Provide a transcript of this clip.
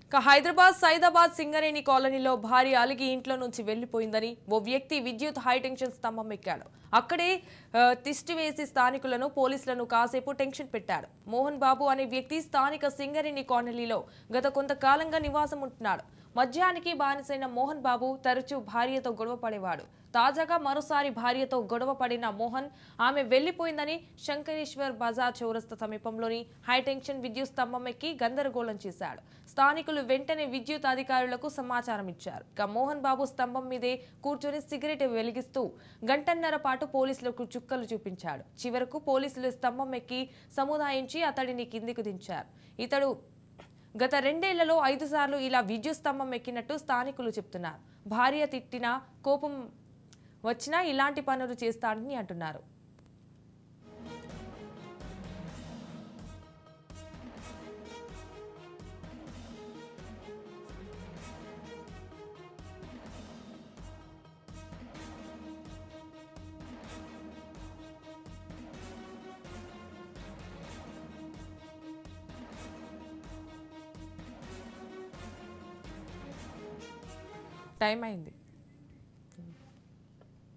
ఇక హైదరాబాద్ సైదాబాద్ సింగరేణి కాలనీలో భార్య అలిగి ఇంట్లో నుంచి వెళ్లిపోయిందని ఓ వ్యక్తి విద్యుత్ హైటెన్షన్ స్తంభం ఎక్కాడు అక్కడే ఆ, తిష్టి వేసి స్థానికులను పోలీసులను కాసేపు టెన్షన్ పెట్టాడు మోహన్ బాబు అనే వ్యక్తి స్థానిక సింగరేణి కాలనీలో గత కొంతకాలంగా నివాసం ఉంటున్నాడు మద్యానికి బానిసైన మోహన్ బాబు తరచూ భార్యతో గొడవ పడేవాడు తాజాగా మరోసారి భార్యతో గొడవ పడిన మోహన్ ఆమె వెళ్లిపోయిందని శంకరేశ్వర్ బజార్ చౌరస్తా సమీపంలోని హైటెన్షన్ విద్యుత్ స్తంభం ఎక్కి గందరగోళం చేశాడు స్థానికులు వెంటనే విద్యుత్ అధికారులకు సమాచారం ఇచ్చారు ఇక మోహన్ బాబు స్తంభం మీదే కూర్చొని సిగరెట్ వెలిగిస్తూ గంటన్నర పాటు పోలీసులకు చుక్కలు చూపించాడు చివరకు పోలీసులు స్తంభం ఎక్కి సముదాయించి అతడిని కిందికి దించారు ఇతడు గత రెండేళ్లలో ఐదు సార్లు ఇలా విద్యుత్ స్తంభం ఎక్కినట్టు స్థానికులు చెప్తున్నారు భార్య తిట్టినా కోపం వచ్చినా ఇలాంటి పనులు చేస్తాడని అంటున్నారు టైం అయింది